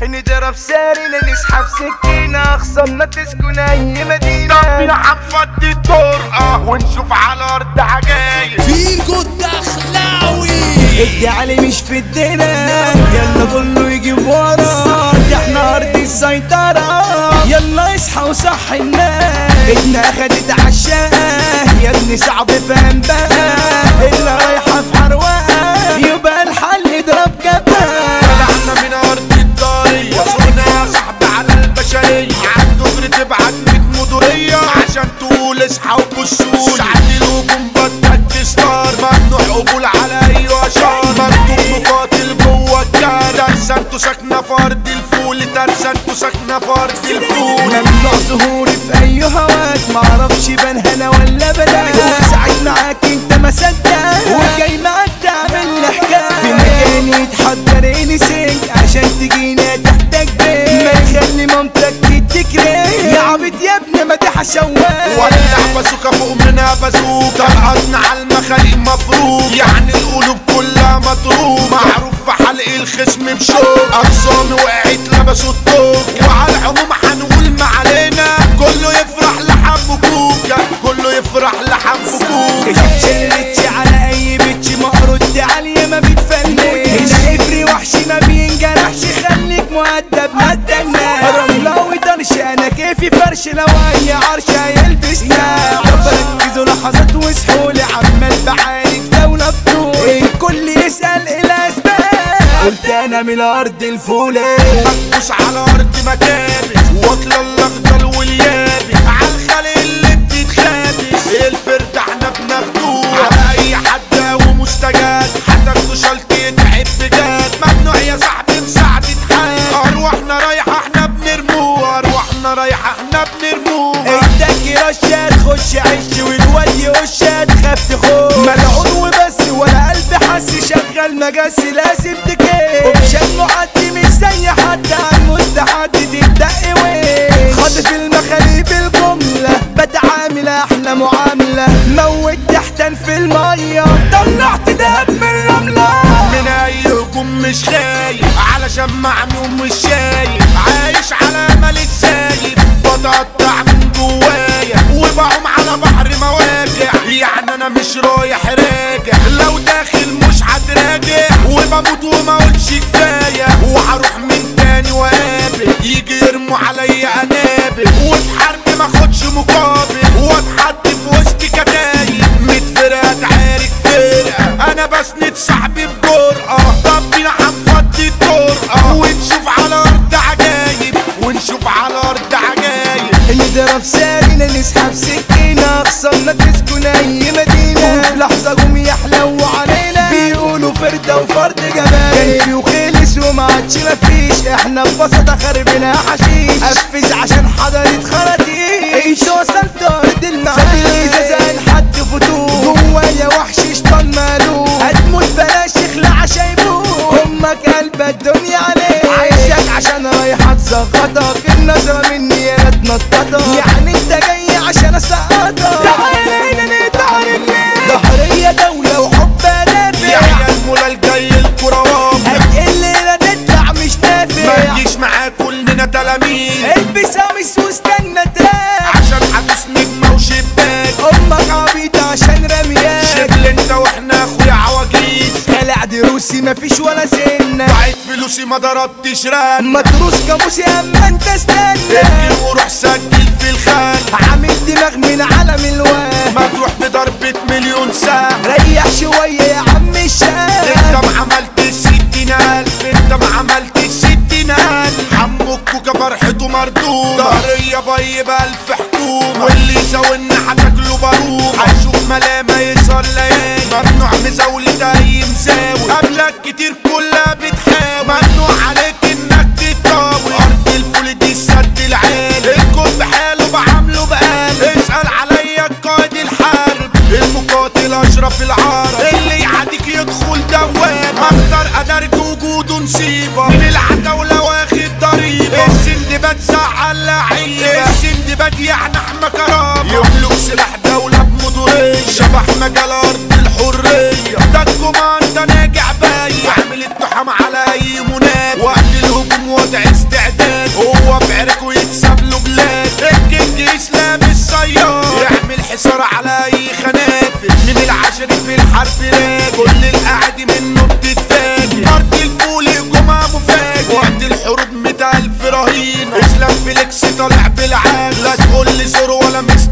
نضرب سارنا نسحب سكينة خصمنا تسكن أي مدينة طب هنفضي الطرقة ونشوف على أرض عجايب فيجو الدخلاوي الدعالي مش في الدنيا يلا كله يجيب ورا ده احنا ارض السيطرة يلا اصحى وصح الناس ابن اخدت عشاء يا ابني صعب فاهم بقى اللي رايحة في حرواقة يبقى الحل اضرب جبهة طلعنا من أرض الضارية صرنا يا صاحبي على البشرية عالدغري تبعت ميت مدورية عشان تقول اصحى وبصوا ساعات الهجوم بدك تستار ممنوع قبول على أي أشار مكتوب مقاتل جوه الجاد ترسانتو ساكنة في أرض الفول ترسانتو ساكنة في أرض الفول ممنوع ظهوري في اي هواك معرفش بان هنا ولا بلاك وساعد معاك انت ما صدق وجاي معاك تعمل لي حكايه في مكاني تحضريني سنج عشان تجينا تحتاج بيت ما تخلي مامتك تتكري يا عبيط يا ابني ما دي حشوات ولع بازوكا فوق منها بازوك طلعتنا على المخاليق مفروض يعني القلوب كلها مضروب معروف في حلق الخصم بشوك اقسامي وقعت لبسوا الطوب وعلى العموم هنقول ما علينا كله يفرح لحم كوكا كله يفرح لحم كوكا شلتش على اي بيتش مقرد عالية ما بتفنش هنا افري وحش ما بينجرحش خليك مؤدب ما تدناش رملاوي طرش انا كيفي فرش لو اي عرش هيلبسنا طب ركزوا لحظات واسحولي عمال بعالج دولة بطول الكل يسأل إيه الاسباب قلت انا من الارض الفولة بص على ارض مكابس واطلع الاخضر واليابس على الخلق اللي بتتخابس الفرد احنا بناخدوه على اي حد ومستجد هتاخدوا شلت يتعب بجد ممنوع يا صاحبي مساعدة حال ارواحنا رايحة احنا بنرموه ارواحنا رايحة احنا بنرموه ايدك رشة تخش عش والواد يقش تخاف تخش ملعون وبس ولا قلب حس شغال مجاسي لازم تكيف اوبشن معدي مش زي حد على المستحد تدق وين خاطف المخاليب الجملة بتعامل احلى معاملة موت تحتن في المية طلعت دهب من الرملة من اي هجوم مش خايف علشان معمي ومش شايف عايش على امل السايب بتقطع من جوايا وبعوم على بحر مواجع يعني انا مش رايح راجع لو داخل مش هتراجع وبموت وما اقولش كفايه وهروح من تاني وقابل يجي يرموا عليا انابل وفي حرب ما اخدش مقابل واتحط في وسط كتايب ميت فرقه تعارك فرقه انا بسند صاحبي بجرأة طب بينا هنفضي الطرقة ونشوف على ارض عجايب ونشوف على ارض عجايب نضرب سارنا نسحب سكينة خصمنا تسكن أي مدينة وفي لحظة جم يحلوا علينا بيقولوا فردة وفرد جبال كان في وخلص وما عادش مفيش احنا ببساطة خربنا حشيش قفز عشان حضرت خراطيش ايش وصلت أرض المعادي زي لحد فتور جوايا وحش شيطان مالوف هتموت بلاش اخلع شايبوه امك قلب الدنيا عليك عايشك عشان رايحة تسقطك النظرة مني يا تنططك يعني انت جاي عشان اسقطك تعالى هنا نقطع رجليك ظهرية دولة وحب يا نافع عيال مولا الجاي الكروان هتقل هنا نطلع مش ما نافع تجيش معاه كلنا تلاميذ البس قميص واستنى تراك عشان هدوس نجمة وشباك امك عبيطة عشان رمياك شبل انت واحنا اخويا عواجيز خلع دروسي مفيش ولا سنة بعت فلوسي ما ضربتش رن مدروس كابوس يا اما انت استنى اركن وروح سجل في الخان عامل دماغ من عالم الوهم ما تروح بضربة مليون سهم ريح شوية يا عم الشام انت ما عملت الستين الف انت ما عملت الستين الف حمك كوكا فرحته مردود ضهرية باي بألف حكومة واللي يساوينا هتاكله بارومة هشوف ملامة يسهر ليالي ممنوع مزاولة اي مساوي قبلك كتير كلها بتحاول ممنوع عليك انك تتطاول ارض الفول دي السد العالي الكل بحاله بعامله بقال اسأل عليا القائد الحرب المقاتل اشرف العرب اللي يعاديك يدخل دوام اختار ادرج وجوده نسيبه من العتاولة واخد ضريبة السندباد زعل لعيبة السندباد يعني احمى كرامة يملك سلاح دولة بمدورية شبح مجال ارض الحرية ده الكوماندا ناجع باين عامل التحام على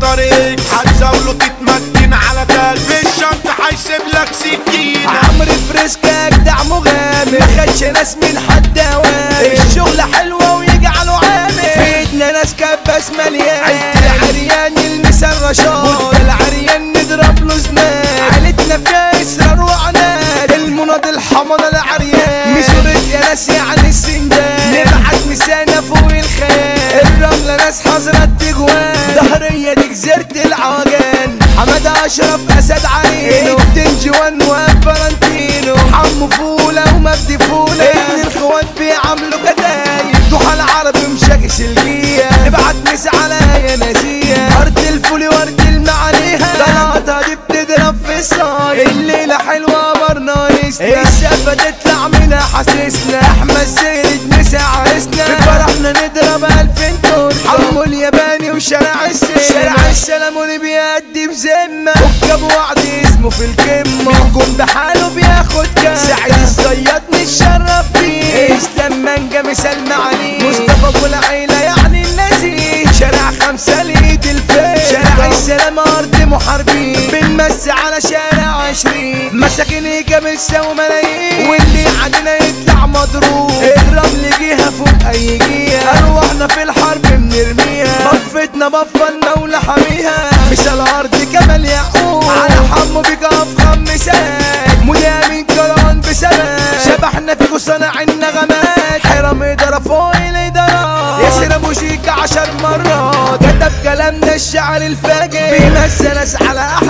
طريق هتزاوله تتمكن على تل في الشنطة هيسيب لك سكينة عمرو فريسكا اجدع مغامر خدش ناس من حد اوامر الشغل حلوة ويجعله عامر في ايدنا ناس كباس مليان عيلة العريان المثال رشاد العريان نضرب له زناد عيلتنا فيها اسرار وعناد المناض الحمضة العريان مسورة يا ناس يعني السندان نبعت مسانة فوق الخيال الرملة ناس حضرت تجوان ظهرية دي جزيرة العوجان حمد اشرف اسد عينه تنجوان وفرنتينو حمو فولة ومجدي فولة ابن الخوات بيعملوا كتايب ضحى العرب مشاكس الجية نبعت مس على يا نزيه ارض الفول ورد المعانيها طلعتها دي بتضرب في الصاير الليلة حلوة برنايسنا السقفة تطلع منها حاسسنا احمد سيد مسا عرسنا في فرحنا نضرب الفين تورته حمو الياباني وشارع السلم شارع السلموني بيأدي بذمة وكب وعد اسمه في الكمة بيكون بحاله بياخد كام سعيد الصياد نتشرف بيه اسلام مانجا مثال معانيه مصطفى ابو العيلة يعني النزيه شارع خمسة ليد الفيل شارع السلام ارض محاربين بنمس على شارع عشرين مساكن جامسة وملايين واللي عندنا يطلع مضروب الرمل جيها فوق اي جيها ارواحنا في الحرب بنرميها بفتنا بفة المولى حميها مثال ارض كمال يعقوب على حمو بيقف خمسات مذيع من كران بسبب شبحنا في صنع النغمات حرام اداره فوق الادارات ياسر ابو شيك عشر مرات كتب كلامنا الشعر الفاجر بيمثل ناس على